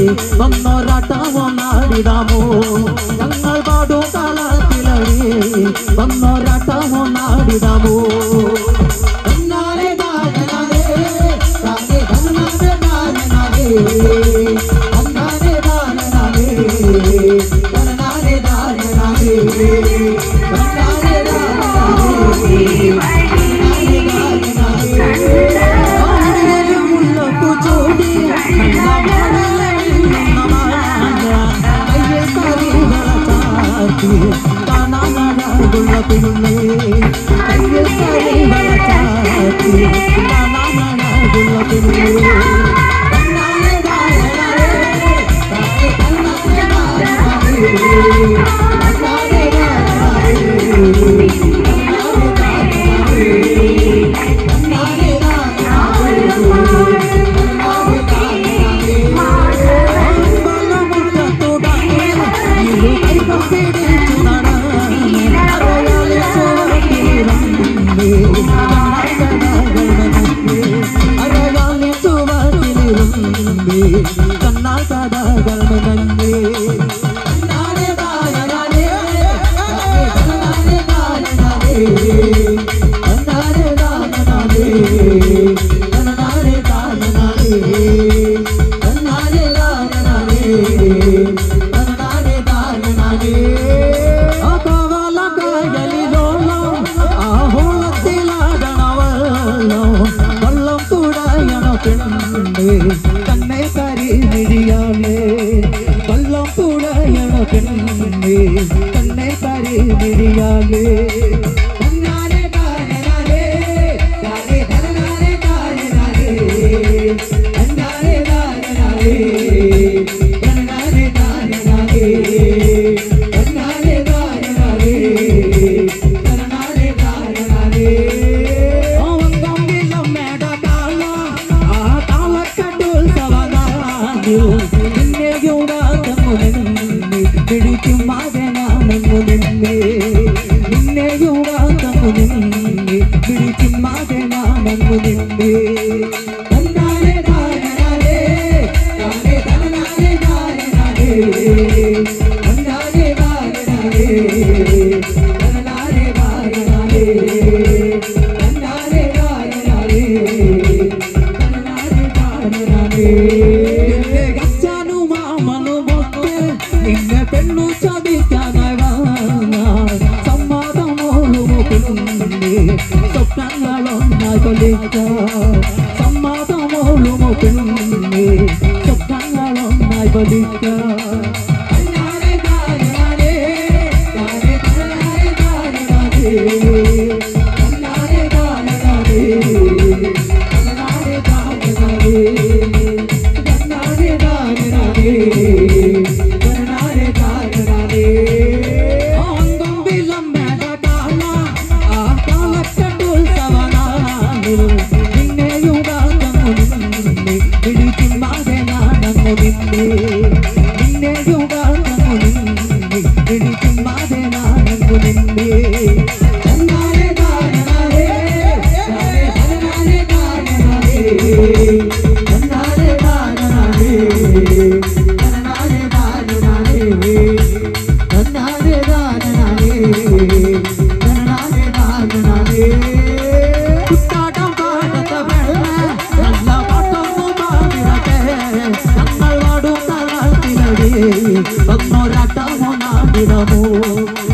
വന്നൊരാട്ടമോ നാടിടാമോ ഞങ്ങൾ പാടും കളത്തിലടി വന്നൊരാട്ടമോ നാടിടാമോ തന്നാലെ താനനാലേ താനേ തന്നാലെ താനനാലേ തന്നാലെ താനനാലേ തന്നാലെ താനനാലേ തന്നാലെ തന്നാലെ താനനാലേ താനേ തന്നാലെ താനനാലേ തന്നാലെ താനനാലേ കണ്ണാൽ കഥകൾ നന്നേ തന്നാലെ താനനാലേ താനേ തന്നാലെ താനനാലേ തന്നാലെ താനനാലേ തന്നാലെ താനനാലേ തന്നാലെ താനനാലേ തന്നാലെ താനനാലേ വള്ളം കൂടായണോ പെണ്ണേ കണ്ണെ കരി മിഴിയാളേ വള്ളം കൂടായണോ പെണ്ണേ കണ്ണെ കരി മിഴിയാളേ തന്നാലെ താനനാലേ താനേ തന്നാലെ താനനാലേ തന്നാലെ താനനാലേ തന്നാലെ താനനാലേ തന്നാലെ താനനാലേ തന്നാലെ താനനാലേ പിടിക്കും മകനാണെന്നു നിന്നെ നിന്നെയുവാക്കമു നിന്നെ പിടിക്കും മകനാണെന്നു നിന്നെ തന്നാലെ താനനാലേ താനേ തന്നാലെ താനനാലേ തന്നാലെ താനനാലേ തന്നാലെ താനനാലേ തന്നാലെ താനനാലേ തന്നാലെ താനനാലേ എന്റെ അച്ഛനും മാമനുമൊക്കെ നിന്നെ പെണ്ണു ചതിക്കാനായി വാങ്ങാ സമ്മതമോളുമോ പെണ്ണെ സ്വപ്നങ്ങളൊന്നായി കൊലിക്കാം സമ്മതമോളുമോ പെണ്ണെ സ്വപ്നങ്ങളൊന്നായി കൊലിക്കാം തന്നാലെ താനനാലേ താനേ തന്നാലെ താനനാലേ തന്നാലെ താനനാലേ തന്നാലെ താനനാലേ തന്നാലെ താനനാലേ തന്നാലെ താനനാലേ ആങ്കം വിളമ്പേട കാല, ആ കാലക്കെട്ടുത്സവനാളിൽ നിന്നെയുകാക്കങ്ങു നിന്നെ, പിടിക്കും മകനാണങ്ങു നിന്നെ. നിന്നെയുകാക്കങ്ങു നിന്നെ, പിടിക്കും മകനാണങ്ങു നിന്നെ. തന്നാലെ താനനാലേ താനേ തന്നാലെ താനനാലേ തന്നാലെ താനനാലേ തന്നാലെ താനനാലേ തന്നാലെ താനനാലേ തന്നാലെ താനനാലേ കുത്താട്ടം പാടത്ത വെള്ള, നല്ല പാട്ടൊന്നു പാടിടട്ടെ. ഞങ്ങൾ പാടും താളത്തിലടി, ഒന്നൊരാട്ടമോ നാടിടമോ